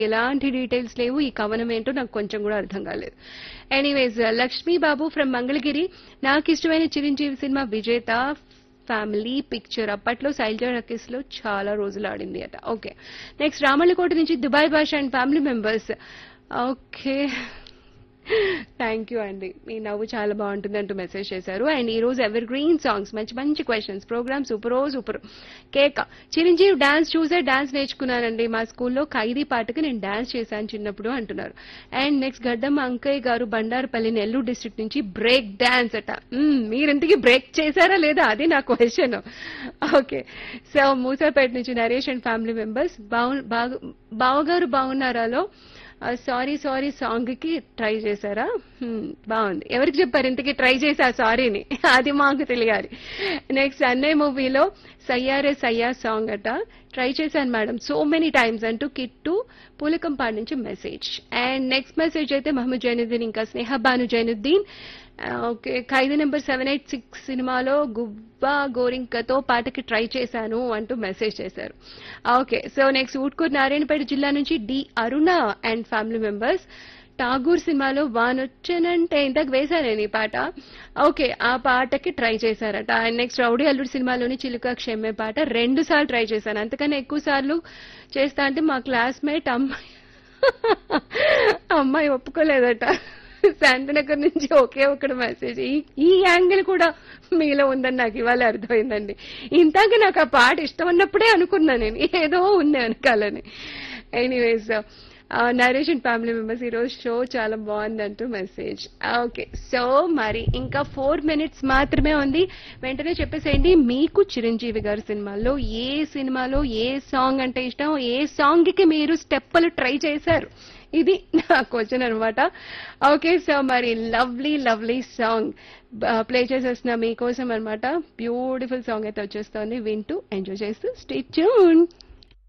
ఎలాంటి డీటెయిల్స్ లేవు ఈ కవనం ఏంటో నాకు కొంచెం కూడా అర్థం కాలేదు ఎనీవేస్ లక్ష్మీ బాబు ఫ్రమ్ మంగళగిరి నాకు ఇష్టమైన Chiranjeevi cinema Vijetha family picture అప్పట్లో శైలజా రకేష్ లో చాలా రోజులు ఆడింది అట ఓకే నెక్స్ట్ రామల్లకోట నుంచి Dubai Basha and family members okay thank you అండి మీ నవ్వు చాలా బాగుంటుంది అంటూ మెసేజ్ చేశారు అండ్ ఈ రోజు ఎవర్ గ్రీన్ సాంగ్స్ మంచి మంచి క్వశ్చన్స్ ప్రోగ్రామ్ సూపర్ సూపర్ కేక చిరంజీవి డాన్స్ చూసే డాన్స్ నేర్చుకున్నానండి మా స్కూల్లో ఖైదీ పాటకి నేను డాన్స్ చేశాను చిన్నప్పుడు అంటున్నారు and next Gaddam Ankaiah garu Bandarupalli Nellore district నుంచి బ్రేక్ డాన్స్ అట మ్మ్, మీరింతకి బ్రేక్ చేశారా లేదా అది నా క్వశ్చన్ ఓకే సో మూసాపేట నుంచి నరేష్ అండ్ ఫ్యామిలీ మెంబర్స్ బాగు బాగు బావగారు బాగున్నారాలో సారీ సారీ సాంగ్ కి ట్రై చేశారా హ్మ్, బాగుంది ఎవరికి చెప్పారు ఇంతకీ ట్రై చేశా సారీని అది మాకు తెలియాలి నెక్స్ట్ అన్నయ్య మూవీలో సయ్యారే సయ్యా సాంగ్ అట ట్రై చేశాను మేడం సో మెనీ టైమ్స్ అంటూ కిట్టు పూలకంపాడు నుంచి మెసేజ్ అండ్ నెక్స్ట్ మెసేజ్ అయితే మహమ్మద్ జైనుద్దీన్ ఇంకా Sneha Banu Zainuddin okay Khaidi number seven eight six సినిమాలో గుబ్బా గోరింకతో పాటకి ట్రై చేశాను అంటూ మెసేజ్ చేశారు okay so next Utkur Narayanpet జిల్లా నుంచి D Aruna and family members Tagore సినిమాలో వానొచ్చానంటే ఇంతకు వేశాను నేను ఈ పాట ఓకే ఆ పాటకి ట్రై చేశారట అండ్ నెక్స్ట్ రౌడీ అల్లుడు సినిమాలోని చిలుక క్షమ్మే పాట రెండు సార్లు ట్రై చేశాను అంతకన్నా ఎక్కువ సార్లు చేస్తా అంటే మా క్లాస్మేట్ అమ్మాయి అమ్మాయి ఒప్పుకోలేదట శాంతినగర్ నుంచి ఒకే ఒకటి మెసేజ్ ఈ ఈ యాంగిల్ కూడా మీలో ఉందని నాకు ఇవాళ అర్థమైందండి ఇంతాక నాకు ఆ పాట ఇష్టం ఉన్నప్పుడే అనుకున్నా నేను ఏదో ఉంది వెనకాలని anyways Naresh and family members ఈరోజు షో చాలా బాగుందంటూ మెసేజ్ ఓకే సో మరి ఇంకా ఫోర్ మినిట్స్ మాత్రమే ఉంది వెంటనే చెప్పేసేయండి మీకు చిరంజీవి గారి సినిమాల్లో ఏ సినిమాలో ఏ సాంగ్ అంటే ఇష్టం ఏ సాంగ్ కి మీరు స్టెప్పులు ట్రై చేశారు ఇది నా క్వశ్చన్ అనమాట ఓకే సో మరి లవ్లీ లవ్లీ సాంగ్ ప్లే చేసేస్తున్నా మీకోసం అనమాట బ్యూటిఫుల్ సాంగ్ అయితే వచ్చేస్తోంది వింటూ ఎంజాయ్ చేస్తూ స్టే ట్యూన్